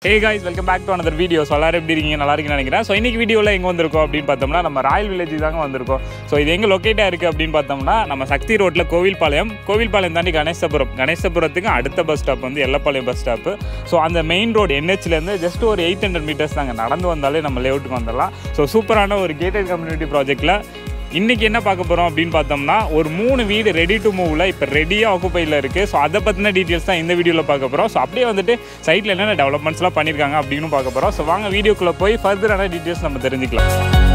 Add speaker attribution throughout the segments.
Speaker 1: hey guys welcome back to another video so எல்லாரும் எப்படி இருக்கீங்க நல்லா இருக்கீங்கன்னு நினைக்கிறேன் ஸோ இன்னைக்கு வீடியோவில் எங்கே வந்திருக்கோம் அப்படின்னு பார்த்தோம்னா நம்ம ராயல் வில்லேஜ் தாங்க வந்திருக்கோம் ஸோ இது எங்கே லொக்கேட்டாக இருக்குது அப்படின்னு பார்த்தோம்னா நம்ம சக்தி ரோட்டில் கோவில்பாளையம் கோவில்பாளையம் தாண்டி கணேசபுரம் கணேசபுரத்துக்கு அடுத்த பஸ் ஸ்டாப் வந்து எல்லப்பாளையம் பஸ் ஸ்டாப்பு ஸோ அந்த மெயின் ரோடு என்ஹெச்லேருந்து ஜஸ்ட் ஒரு எயிட் ஹண்ட்ரட் மீட்டர்ஸ் தாங்க நடந்து வந்தாலே நம்ம லேஅவுட்டுக்கு வந்துடலாம் ஸோ சூப்பரான ஒரு கேட்டட் கம்யூனிட்டி ப்ராஜெக்ட்டில் இன்றைக்கி என்ன பார்க்க போகிறோம் அப்படின்னு பார்த்தோம்னா ஒரு மூணு வீடு ரெடி டு மூவில் இப்போ ரெடியாக ஆக்குப்பையில் இருக்குது ஸோ அதை பற்றின டீட்டெயில்ஸ் தான் இந்த வீடியோவில் பார்க்க போகிறோம் ஸோ அப்படியே வந்துட்டு சைட்டில் என்னென்ன டெவலப்மெண்ட்ஸ்லாம் பண்ணியிருக்காங்க அப்படின்னு பார்க்க போகிறோம் ஸோ வாங்க வீடியோக்குள்ளே போய் ஃபர்தரான டீட்டெயில்ஸ் நம்ம தெரிஞ்சுக்கலாம்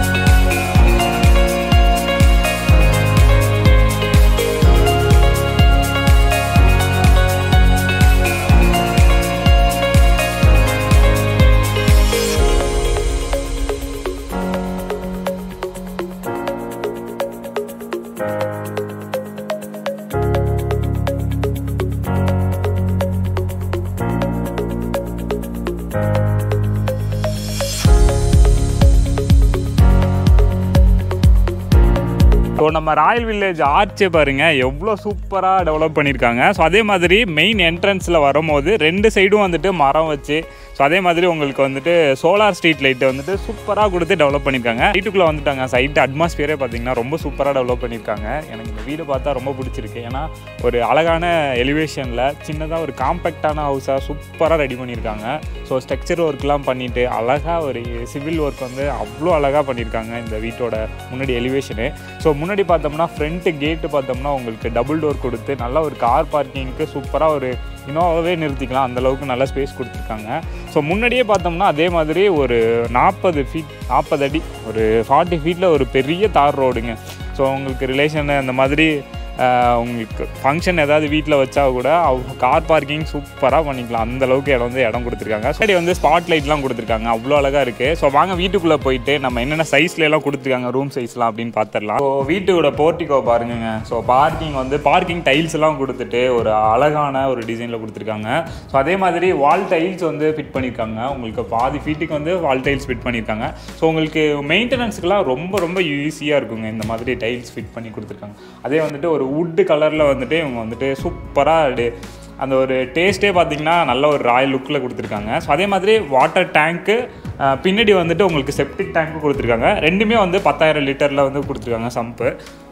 Speaker 1: ஸோ நம்ம ராயல் வில்லேஜ் ஆர்ச்சே பாருங்க எவ்வளோ சூப்பராக டெவலப் பண்ணியிருக்காங்க ஸோ அதே மாதிரி மெயின் என்ட்ரன்ஸில் வரும்போது ரெண்டு சைடும் வந்துட்டு மரம் வச்சு ஸோ அதே மாதிரி உங்களுக்கு வந்துட்டு சோலார் ஸ்ட்ரீட் லைட்டை வந்துட்டு சூப்பராக கொடுத்து டெவலப் பண்ணியிருக்காங்க வீட்டுக்குள்ளே வந்துட்டாங்க சைட் அட்மாஸ்பியரே பார்த்தீங்கன்னா ரொம்ப சூப்பராக டெவலப் பண்ணியிருக்காங்க எனக்கு இந்த வீடு பார்த்தா ரொம்ப பிடிச்சிருக்கு ஏன்னா ஒரு அழகான எலிவேஷனில் சின்னதாக ஒரு காம்பேக்டான ஹவுஸாக சூப்பராக ரெடி பண்ணியிருக்காங்க ஸோ ஸ்ட்ரக்சர் ஒர்க்லாம் பண்ணிவிட்டு அழகாக ஒரு சிவில் ஒர்க் வந்து அவ்வளோ அழகாக பண்ணியிருக்காங்க இந்த வீட்டோட முன்னாடி எலிவேஷனு ஸோ முன்னாடி பார்த்தோம்னா ஃப்ரண்ட்டு கேட்டு பார்த்தோம்னா உங்களுக்கு டபுள் டோர் கொடுத்து நல்ல ஒரு கார் பார்க்கிங்க்கு சூப்பராக ஒரு இனோவாவே நிறுத்திக்கலாம் அந்த அளவுக்கு நல்ல ஸ்பேஸ் கொடுத்துருக்காங்க ஸோ முன்னாடியே பார்த்தோம்னா அதே மாதிரி ஒரு நாற்பது ஃபீட் நாற்பது அடி ஒரு ஃபார்ட்டி ஃபீட்டில் ஒரு பெரிய தார் ரோடுங்க ஸோ உங்களுக்கு ரிலேஷன் அந்த மாதிரி ஆஹ், உங்களுக்கு ஃபங்க்ஷன் ஏதாவது வீட்டில் வச்சா கூட அவங்க கார் பார்க்கிங் சூப்பராக பண்ணிக்கலாம் அந்த அளவுக்கு இடம் வந்து இடம் கொடுத்துருக்காங்க சைடு வந்து ஸ்பாட் லைட்லாம் கொடுத்துருக்காங்க அவ்வளோ அழகாக இருக்குது ஸோ வாங்க வீட்டுக்குள்ளே போயிட்டு நம்ம என்னென்ன சைஸ்ல எல்லாம் கொடுத்துருக்காங்க ரூம் சைஸ்லாம் அப்படின்னு பார்த்துடலாம் ஸோ வீட்டோட போர்ட்டிகோ பாருங்க ஸோ பார்க்கிங் வந்து பார்க்கிங் டைல்ஸ் எல்லாம் கொடுத்துட்டு ஒரு அழகான ஒரு டிசைனில் கொடுத்துருக்காங்க ஸோ அதே மாதிரி வால் டைல்ஸ் வந்து ஃபிட் பண்ணியிருக்காங்க உங்களுக்கு பாதி ஃபீட்டுக்கு வந்து வால் டைல்ஸ் ஃபிட் பண்ணியிருக்காங்க ஸோ உங்களுக்கு மெயின்டெனன்ஸுக்குலாம் ரொம்ப ரொம்ப ஈஸியாக இருக்குங்க இந்த மாதிரி டைல்ஸ் ஃபிட் பண்ணி கொடுத்துருக்காங்க அதே வந்துட்டு ஒரு வுட்டு கலரில் வந்துட்டு இவங்க வந்துட்டு சூப்பராக அந்த ஒரு டேஸ்ட்டே பார்த்தீங்கன்னா நல்ல ஒரு ராயல் லுக்கில் கொடுத்துருக்காங்க ஸோ அதே மாதிரி வாட்டர் டேங்க்கு பின்னாடி வந்துட்டு உங்களுக்கு செப்டிக் டேங்க்கு கொடுத்துருக்காங்க ரெண்டுமே வந்து பத்தாயிரம் லிட்டரில் வந்து கொடுத்துருக்காங்க சம்பு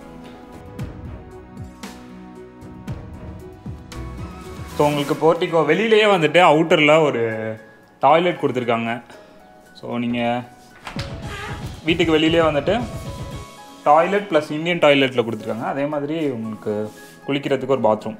Speaker 1: ஸோ உங்களுக்கு போர்ட்டிக்கோ வெளியிலேயே வந்துட்டு அவுட்டரில் ஒரு டாய்லெட் கொடுத்துருக்காங்க ஸோ நீங்கள் வீட்டுக்கு வெளியிலே வந்துட்டு டாய்லெட் ப்ளஸ் இந்தியன் டாய்லெட்டில் கொடுத்துருக்காங்க அதே மாதிரி உங்களுக்கு குளிக்கிறதுக்கு ஒரு பாத்ரூம்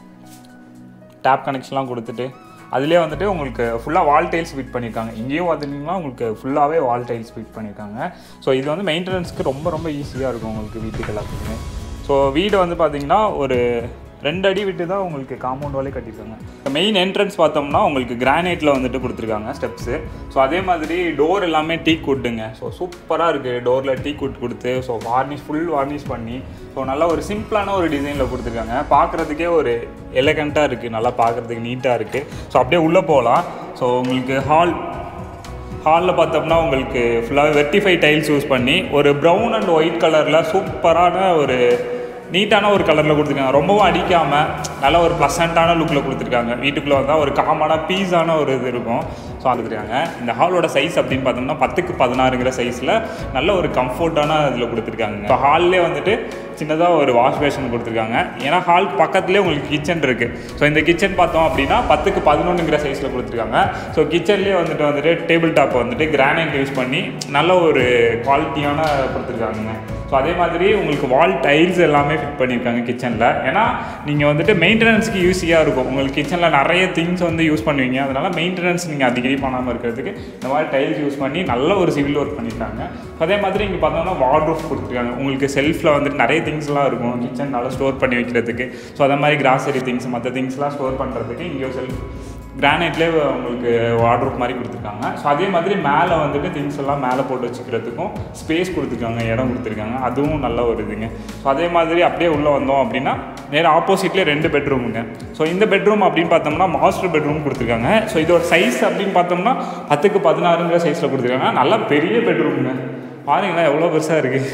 Speaker 1: டேப் கனெக்ஷன்லாம் கொடுத்துட்டு அதிலே வந்துட்டு உங்களுக்கு ஃபுல்லாக வால் டைல்ஸ் ஃபிட் பண்ணியிருக்காங்க இங்கேயும் பார்த்துட்டிங்கன்னா உங்களுக்கு ஃபுல்லாகவே வால் டைல்ஸ் ஃபிட் பண்ணியிருக்காங்க ஸோ இது வந்து மெயின்டெனன்ஸ்க்கு ரொம்ப ரொம்ப ஈஸியாக இருக்கும் உங்களுக்கு வீட்டுக்கு எல்லாத்துக்குமே ஸோ வீடு வந்து பார்த்தீங்கன்னா ஒரு ரெண்டு அடி விட்டு தான் உங்களுக்கு காம்பவுண்ட் வாலே கட்டியிருக்காங்க மெயின் என்ட்ரன்ஸ் பார்த்தோம்னா உங்களுக்கு கிரானைட்டில் வந்துட்டு கொடுத்துருக்காங்க ஸ்டெப்ஸு ஸோ அதே மாதிரி டோர் எல்லாமே டீ குட்டுங்க ஸோ சூப்பராக இருக்குது டோரில் டீ குட் கொடுத்து ஸோ வார்னிஷ் ஃபுல் வார்னிஷ் பண்ணி ஸோ நல்ல ஒரு சிம்பிளான ஒரு டிசைனில் கொடுத்துருக்காங்க பார்க்குறதுக்கே ஒரு எலகண்ட்டாக இருக்குது நல்லா பார்க்குறதுக்கு நீட்டாக இருக்குது ஸோ அப்படியே உள்ளே போகலாம் ஸோ உங்களுக்கு ஹால் ஹாலில் பார்த்தோம்னா உங்களுக்கு ஃபுல்லாகவே வெர்டிஃபை டைல்ஸ் யூஸ் பண்ணி ஒரு ப்ரௌன் அண்ட் ஒயிட் கலரில் சூப்பரான ஒரு நீட்டான ஒரு கலரில் கொடுத்துருக்காங்க ரொம்பவும் அடிக்காமல் நல்ல ஒரு ப்ளசண்ட்டான லுக்கில் கொடுத்துருக்காங்க வீட்டுக்குள்ளே வந்தால் ஒரு காமனாக பீஸான ஒரு இது இருக்கும் ஸோ கொடுத்துருக்காங்க இந்த ஹாலோட சைஸ் அப்படின்னு பார்த்தோம்னா பத்துக்கு பதினாறுங்கிற சைஸில் நல்ல ஒரு கம்ஃபர்ட்டான இதில் கொடுத்துருக்காங்க இப்போ ஹால்லே வந்துட்டு சின்னதாக ஒரு வாஷ் பேஷன் கொடுத்துருக்காங்க ஏன்னா ஹால் பக்கத்துலேயே உங்களுக்கு கிச்சன் இருக்குது ஸோ இந்த கிச்சன் பார்த்தோம் அப்படின்னா பத்துக்கு பதினொன்றுங்கிற சைஸில் கொடுத்துருக்காங்க ஸோ கிச்சன்லேயே வந்துட்டு வந்துட்டு டேபிள் டாப் வந்துட்டு கிரானைட் யூஸ் பண்ணி நல்ல ஒரு குவாலிட்டியான கொடுத்துருக்காங்க ஸோ அதே மாதிரி உங்களுக்கு வால் டைல்ஸ் எல்லாமே ஃபிட் பண்ணியிருக்காங்க கிச்சனில் ஏன்னா நீங்கள் வந்துட்டு மெயின்டெனன்ஸ்க்கு ஈஸியாக இருக்கும் உங்களுக்கு கிச்சனில் நிறைய திங்ஸ் வந்து யூஸ் பண்ணுவீங்க அதனால் மெயின்டெனன்ஸ் நீங்கள் அடிக்கடி பண்ணாமல் இருக்கிறதுக்கு இந்த மாதிரி டைல்ஸ் யூஸ் பண்ணி நல்ல ஒரு சிவில் ஒர்க் பண்ணியிருக்காங்க அதே மாதிரி இங்கே பார்த்தோம்னா வார்ட்ரூஃப் கொடுத்துருக்காங்க உங்களுக்கு செல்ஃபில் வந்துட்டு நிறைய திங்ஸ்லாம் இருக்கும் கிச்சன் நல்லா ஸ்டோர் பண்ணி வைக்கிறதுக்கு ஸோ அதே மாதிரி கிராசரி திங்ஸ் மற்ற திங்ஸ்லாம் ஸ்டோர் பண்ணுறதுக்கு இங்கே செல்ஃப் கிரானைட்லேயே உங்களுக்கு வார்ட்ரூப் மாதிரி கொடுத்துருக்காங்க ஸோ அதே மாதிரி மேலே வந்துட்டு திங்ஸ் எல்லாம் மேலே போட்டு வச்சுக்கிறதுக்கும் ஸ்பேஸ் கொடுத்துருக்காங்க இடம் கொடுத்துருக்காங்க அதுவும் நல்ல ஒரு இதுங்க ஸோ அதே மாதிரி அப்படியே உள்ளே வந்தோம் அப்படின்னா நேராக ஆப்போசிட்லேயே ரெண்டு பெட்ரூமுங்க ஸோ இந்த பெட்ரூம் அப்படின்னு பார்த்தோம்னா மாஸ்டர் பெட்ரூம் கொடுத்துருக்காங்க ஸோ இதோட சைஸ் அப்படின்னு பார்த்தோம்னா பத்துக்கு பதினாறுங்கிற சைஸில் கொடுத்துருக்காங்க நல்லா பெரிய பெட்ரூமுங்க பாருங்களேன் எவ்வளோ பெருசாக இருக்குது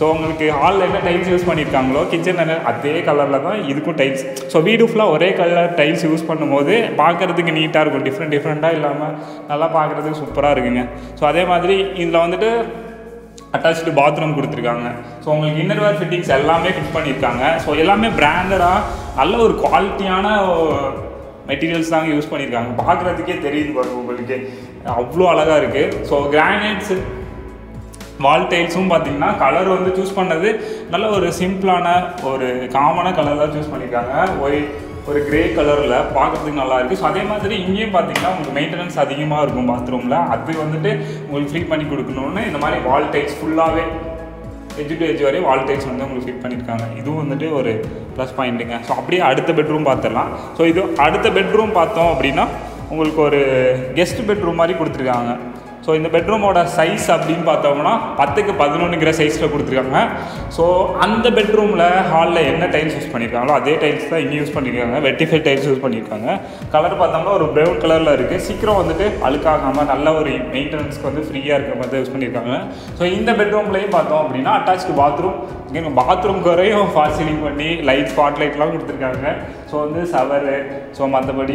Speaker 1: ஸோ உங்களுக்கு ஹாலில் என்ன டைல்ஸ் யூஸ் பண்ணியிருக்காங்களோ கிச்சன் அதே கலரில் தான் இதுக்கும் டைல்ஸ் ஸோ வீடு ஃபுல்லாக ஒரே கலர் டைல்ஸ் யூஸ் பண்ணும்போது பார்க்குறதுக்கு நீட்டாக இருக்கும் டிஃப்ரெண்ட் டிஃப்ரெண்ட்டாக இல்லாமல் நல்லா பார்க்குறதுக்கு சூப்பராக இருக்குங்க ஸோ அதே மாதிரி இதில் வந்துட்டு அட்டாச்சு பாத்ரூம் கொடுத்துருக்காங்க ஸோ உங்களுக்கு இன்னர்வேர் ஃபிட்டிங்ஸ் எல்லாமே ஃபிட் பண்ணியிருக்காங்க ஸோ எல்லாமே பிராண்டடாக நல்ல ஒரு குவாலிட்டியான மெட்டீரியல்ஸ் தாங்க யூஸ் பண்ணியிருக்காங்க பார்க்குறதுக்கே தெரியுது பாருங்க உங்களுக்கு அவ்வளோ அழகாக இருக்குது ஸோ கிரானைட்ஸ் வால் டைல்ஸும் பார்த்தீங்கன்னா கலர் வந்து சூஸ் பண்ணது நல்ல ஒரு சிம்பிளான ஒரு காமனான கலர் தான் சூஸ் பண்ணியிருக்காங்க ஒயிட் ஒரு கிரே கலரில் பார்க்குறதுக்கு நல்லா இருக்குது ஸோ அதே மாதிரி இங்கேயும் பார்த்தீங்கன்னா உங்களுக்கு மெயின்டெனன்ஸ் அதிகமாக இருக்கும் பாத்ரூமில் அது வந்துட்டு உங்களுக்கு ஃப்ரீ பண்ணி கொடுக்கணுன்னு இந்த மாதிரி வால் டைல்ஸ் ஃபுல்லாகவே எஜ் டு எஜ் வரையும் வால் டைல்ஸ் வந்து உங்களுக்கு ஃபிட் பண்ணியிருக்காங்க இதுவும் வந்துட்டு ஒரு ப்ளஸ் பாயிண்ட்டுங்க ஸோ அப்படியே அடுத்த பெட்ரூம் பார்த்துடலாம் ஸோ இது அடுத்த பெட்ரூம் பார்த்தோம் அப்படின்னா உங்களுக்கு ஒரு கெஸ்ட் பெட்ரூம் மாதிரி கொடுத்துருக்காங்க ஸோ இந்த பெட்ரூமோட சைஸ் அப்படின்னு பார்த்தோம்னா பத்துக்கு பதினொன்றுங்கிற சைஸில் கொடுத்துருக்காங்க ஸோ அந்த பெட்ரூமில் ஹாலில் என்ன டைல்ஸ் யூஸ் பண்ணியிருக்காங்களோ அதே டைல்ஸ் தான் இங்கே யூஸ் பண்ணியிருக்காங்க வெட்டிஃபை டைல்ஸ் யூஸ் பண்ணியிருக்காங்க கலர் பார்த்தோம்னா ஒரு ப்ரௌன் கலரில் இருக்குது சீக்கிரம் வந்துட்டு அழுக்காகாமல் நல்ல ஒரு மெயின்டெனன்ஸ்க்கு வந்து ஃப்ரீயாக இருக்கிற மாதிரி தான் யூஸ் பண்ணியிருக்காங்க ஸோ இந்த பெட்ரூம்லேயும் பார்த்தோம் அப்படின்னா அட்டாச்சு பாத்ரூம் இங்கே பாத்ரூம் குறையும் ஃபால் சீலிங் பண்ணி லைட் ஸ்பாட் லைட்லாம் கொடுத்துருக்காங்க ஸோ வந்து சவரு ஸோ மற்றபடி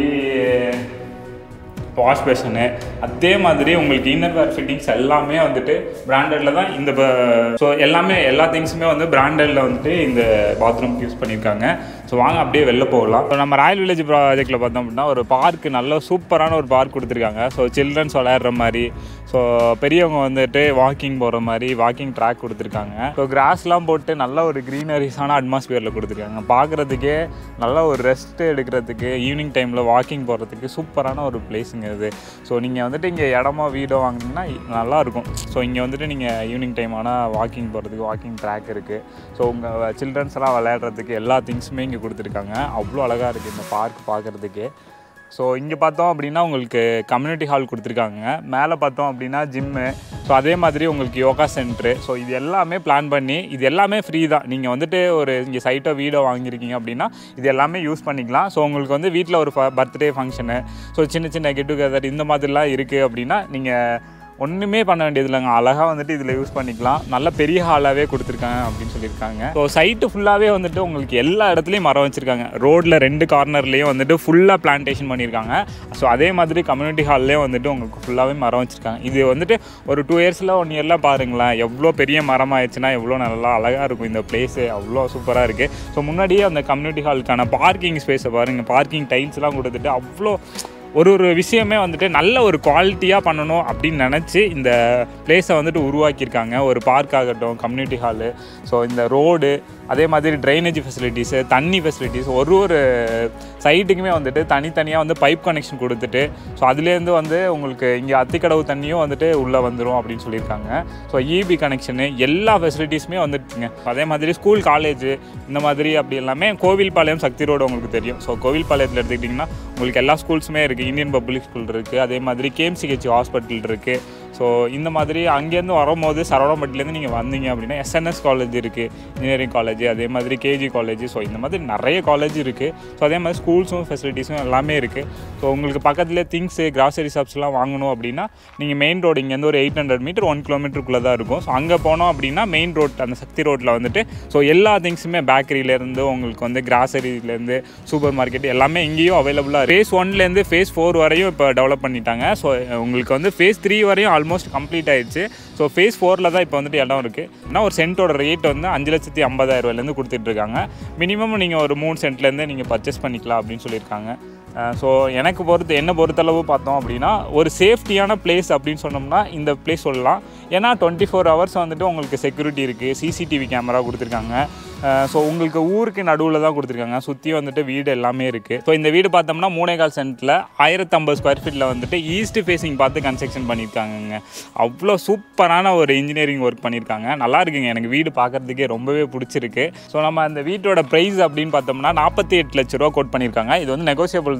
Speaker 1: வாஷ் பேஷனு அதே மாதிரி உங்களுக்கு இன்னர் வேர் ஃபிட்டிங்ஸ் எல்லாமே வந்துட்டு பிராண்டடில் தான் இந்த ஸோ எல்லாமே எல்லா திங்ஸுமே வந்து பிராண்டடில் வந்துட்டு இந்த பாத்ரூம்க்கு யூஸ் பண்ணியிருக்காங்க ஸோ வாங்க அப்படியே வெளில போகலாம் ஸோ நம்ம ராயல் வில்லேஜ் ப்ராஜெக்ட்டில் பார்த்தோம் அப்படின்னா ஒரு பார்க் நல்ல சூப்பரான ஒரு பார்க் கொடுத்துருக்காங்க ஸோ சில்ட்ரன்ஸ் விளையாடுற மாதிரி ஸோ பெரியவங்க வந்துட்டு வாக்கிங் போகிற மாதிரி வாக்கிங் ட்ராக் கொடுத்துருக்காங்க ஸோ கிராஸ்லாம் போட்டு நல்ல ஒரு க்ரீனரிஸான அட்மாஸ்பியரில் கொடுத்துருக்காங்க பார்க்குறதுக்கே நல்ல ஒரு ரெஸ்ட் எடுக்கிறதுக்கு ஈவினிங் டைமில் வாக்கிங் போகிறதுக்கு சூப்பரான ஒரு பிளேஸுங்க இது ஸோ நீங்கள் வந்துட்டு இங்கே இடமோ வீடோ வாங்கினீங்கன்னா நல்லாயிருக்கும் ஸோ இங்கே வந்துட்டு நீங்கள் ஈவினிங் டைம் ஆனால் வாக்கிங் போகிறதுக்கு வாக்கிங் ட்ராக் இருக்குது ஸோ உங்கள் சில்ட்ரன்ஸ் எல்லாம் விளையாடுறதுக்கு எல்லா திங்ஸுமே இங்கே கொடுத்துருக்காங்க அவ்வளோ அழகாக இருக்குது இந்த பார்க் பார்க்குறதுக்கே ஸோ இங்கே பார்த்தோம் அப்படின்னா உங்களுக்கு கம்யூனிட்டி ஹால் கொடுத்துருக்காங்க மேலே பார்த்தோம் அப்படின்னா ஜிம்மு ஸோ அதே மாதிரி உங்களுக்கு யோகா சென்ட்ரு ஸோ இது எல்லாமே பிளான் பண்ணி இது எல்லாமே ஃப்ரீ தான் நீங்கள் வந்துட்டு ஒரு இங்கே சைட்டோ வீடோ வாங்கியிருக்கீங்க அப்படின்னா இது எல்லாமே யூஸ் பண்ணிக்கலாம் ஸோ உங்களுக்கு வந்து வீட்டில் ஒரு பர்த்டே ஃபங்க்ஷனு ஸோ சின்ன சின்ன கெட் டுகெதர் இந்த மாதிரிலாம் இருக்குது அப்படின்னா நீங்கள் ஒன்றுமே பண்ண வேண்டியது இல்லைங்க அழகாக வந்துட்டு இதில் யூஸ் பண்ணிக்கலாம் நல்ல பெரிய ஹாலாகவே கொடுத்துருக்காங்க அப்படின்னு சொல்லியிருக்காங்க ஸோ சைட்டு ஃபுல்லாகவே வந்துட்டு உங்களுக்கு எல்லா இடத்துலையும் மரம் வச்சுருக்காங்க ரோட்டில் ரெண்டு கார்னர்லேயும் வந்துட்டு ஃபுல்லாக பிளான்டேஷன் பண்ணியிருக்காங்க ஸோ அதே மாதிரி கம்யூனிட்டி ஹால்லேயும் வந்துட்டு உங்களுக்கு ஃபுல்லாகவே மரம் வச்சுருக்காங்க இது வந்துட்டு ஒரு டூ இயர்ஸில் ஒன் இயர்லாம் பாருங்களேன் எவ்வளோ பெரிய மரம் ஆயிடுச்சுன்னா எவ்வளோ நல்லா அழகாக இருக்கும் இந்த பிளேஸு அவ்வளோ சூப்பராக இருக்குது ஸோ முன்னாடியே அந்த கம்யூனிட்டி ஹாலுக்கான பார்க்கிங் ஸ்பேஸை பாருங்கள் பார்க்கிங் டைல்ஸ்லாம் கொடுத்துட்டு அவ்வளோ ஒரு ஒரு விஷயமே வந்துட்டு நல்ல ஒரு குவாலிட்டியாக பண்ணணும் அப்படின்னு நினச்சி இந்த பிளேஸை வந்துட்டு உருவாக்கியிருக்காங்க ஒரு பார்க் ஆகட்டும் கம்யூனிட்டி ஹாலு ஸோ இந்த ரோடு அதே மாதிரி ட்ரைனேஜ் ஃபெசிலிட்டிஸு தண்ணி ஃபெசிலிட்டிஸ் ஒரு ஒரு சைட்டுக்குமே வந்துட்டு தனித்தனியாக வந்து பைப் கனெக்ஷன் கொடுத்துட்டு ஸோ அதுலேருந்து வந்து உங்களுக்கு இங்கே அத்திக்கடவு தண்ணியும் வந்துட்டு உள்ளே வந்துடும் அப்படின்னு சொல்லியிருக்காங்க ஸோ இபி கனெக்ஷனு எல்லா ஃபெசிலிட்டிஸுமே வந்துட்டுங்க அதே மாதிரி ஸ்கூல் காலேஜ் இந்த மாதிரி அப்படி எல்லாமே கோவில்பாளையம் சக்தி ரோடு உங்களுக்கு தெரியும் ஸோ கோவில்பாளையத்தில் எடுத்துக்கிட்டிங்கன்னா உங்களுக்கு எல்லா ஸ்கூல்ஸுமே இருக்குது இந்தியன் பப்ளிக் ஸ்கூல் இருக்குது அதே மாதிரி கேஎம்சிஹெச் ஹாஸ்பிட்டல் இருக்குது ஸோ இந்த மாதிரி அங்கேருந்து வரும்போது சரவணம்பட்டிலேருந்து நீங்கள் வந்தீங்க அப்படின்னா எஸ்என்எஸ் காலேஜ் இருக்குது இன்ஜினியரிங் காலேஜ் அதே மாதிரி கேஜி காலேஜ் ஸோ இந்த மாதிரி நிறைய காலேஜ் இருக்குது ஸோ அதே மாதிரி ஸ்கூல்ஸும் ஃபெசிலிட்டிஸும் எல்லாமே இருக்குது ஸோ உங்களுக்கு பக்கத்தில் திங்ஸு கிராசரி ஷாப்ஸ்லாம் வாங்கணும் அப்படின்னா நீங்கள் மெயின் ரோடு இங்கேருந்து ஒரு எயிட் ஹண்ட்ரட் மீட்டர் ஒன் கிலோமீட்டருக்குள்ளே தான் இருக்கும் ஸோ அங்கே போனோம் அப்படின்னா மெயின் ரோட் அந்த சக்தி ரோட்டில் வந்துட்டு ஸோ எல்லா திங்ஸுமே பேக்கரியிலேருந்து உங்களுக்கு வந்து கிராசரியிலேருந்து சூப்பர் மார்க்கெட் எல்லாமே இங்கேயும் அவைலபிளாக ஃபேஸ் ஒன்லேருந்து ஃபேஸ் ஃபோர் வரையும் இப்போ டெவலப் பண்ணிட்டாங்க ஸோ உங்களுக்கு வந்து ஃபேஸ் த்ரீ வரையும் ஆல்மோஸ்ட் கம்ப்ளீட் ஆயிடுச்சு ஸோ ஃபேஸ் ஃபோரில் தான் இப்போ வந்துட்டு இடம் இருக்குது ஆனால் ஒரு சென்ட்டோட ரேட் வந்து அஞ்சு லட்சத்தி ஐம்பதாயிரம் ரூபாயிலேருந்து கொடுத்துட்ருக்காங்க மினிமம் நீங்கள் ஒரு மூணு சென்ட்லேருந்து நீங்கள் பர்ச்சேஸ் பண்ணிக்கலாம் அப்படின்னு சொல்லியிருக்காங்க ஸோ எனக்கு பொறுத்து என்ன பொறுத்தளவு பார்த்தோம் அப்படின்னா ஒரு சேஃப்டியான பிளேஸ் அப்படின்னு சொன்னோம்னா இந்த பிளேஸ் சொல்லலாம் ஏன்னா டுவெண்ட்டி ஃபோர் ஹவர்ஸ் வந்துட்டு உங்களுக்கு செக்யூரிட்டி இருக்குது சிசிடிவி கேமரா கொடுத்துருக்காங்க ஸோ உங்களுக்கு ஊருக்கு நடுவில் தான் கொடுத்துருக்காங்க சுற்றி வந்துட்டு வீடு எல்லாமே இருக்குது ஸோ இந்த வீடு பார்த்தோம்னா மூணேகால் சென்ட்டில் ஆயிரத்தி ஐம்பது ஸ்கொயர் ஃபீட்டில் வந்துட்டு ஈஸ்ட் ஃபேஸிங் பார்த்து கன்ஸ்ட்ரக்ஷன் பண்ணியிருக்காங்கங்க அவ்வளோ சூப்பரான ஒரு இன்ஜினியரிங் ஒர்க் பண்ணியிருக்காங்க நல்லா இருக்குங்க எனக்கு வீடு பார்க்குறதுக்கே ரொம்பவே பிடிச்சிருக்கு ஸோ நம்ம அந்த வீட்டோட ப்ரைஸ் அப்படின்னு பார்த்தோம்னா நாற்பத்தி எட்டு லட்ச ரூபா கோட் பண்ணியிருக்காங்க இது வந்து நெகோசியபிள் தான்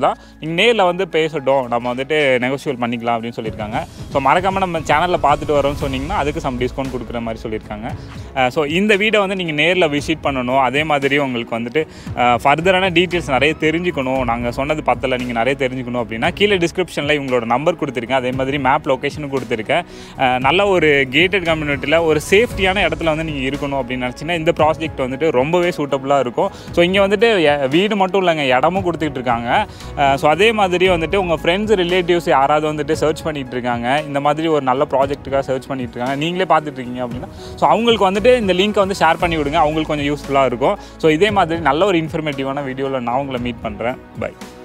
Speaker 1: தான் நீங்கள் நேரில் வந்து பேசட்டும் நம்ம வந்துட்டு நெகோஷியல் பண்ணிக்கலாம் அப்படின்னு சொல்லியிருக்காங்க ஸோ மறக்காமல் நம்ம சேனலில் பார்த்துட்டு வரோம்னு சொன்னீங்கன்னா அதுக்கு சம் டிஸ்கவுண்ட் கொடுக்குற மாதிரி சொல்லியிருக்காங்க ஸோ இந்த வீடை வந்து நீங்கள் நேரில் விசிட் பண்ணணும் அதே மாதிரி உங்களுக்கு வந்துட்டு ஃபர்தரான டீட்டெயில்ஸ் நிறைய தெரிஞ்சுக்கணும் நாங்கள் சொன்னது பத்தல நீங்கள் நிறைய தெரிஞ்சுக்கணும் அப்படின்னா கீழே டிஸ்கிரிப்ஷனில் இவங்களோட நம்பர் கொடுத்துருக்கேன் அதே மாதிரி மேப் லொக்கேஷனும் கொடுத்துருக்கேன் அஹ் நல்ல ஒரு கேட்டட் கம்யூனிட்டியில் ஒரு சேஃப்டியான இடத்துல வந்து நீங்கள் இருக்கணும் அப்படின்னு நினச்சிங்கன்னா இந்த ப்ராஜெக்ட் வந்துட்டு ரொம்பவே சூட்டபுளாக இருக்கும் ஸோ இங்கே வந்துட்டு எ- வீடு மட்டும் இல்லைங்க இடமும் கொடுத்துக்கிட்டு இருக்காங்க ஸோ அதே மாதிரி வந்துட்டு உங்கள் ஃப்ரெண்ட்ஸ் ரிலேட்டிவ்ஸ் யாராவது வந்துட்டு சர்ச் பண்ணிட்டு இருக்காங்க இந்த மாதிரி ஒரு நல்ல ப்ராஜெக்ட்டுக்காக சர்ச் பண்ணிட்டு இருக்காங்க நீங்களே பார்த்துட்டு இருக்கீங்க அப்படின்னா ஸோ அவங்களுக்கு வந்துட்டு இந்த லிங்க்கை வந்து ஷேர் பண்ணி விடுங்க அவங்களுக்கு கொஞ்சம் யூஸ்ஃபுல்லாக இருக்கும் ஸோ இதே மாதிரி நல்ல ஒரு இன்ஃபர்மேட்டிவான வீடியோவில் நான் உங்களை மீட் பண்ணுறேன் பை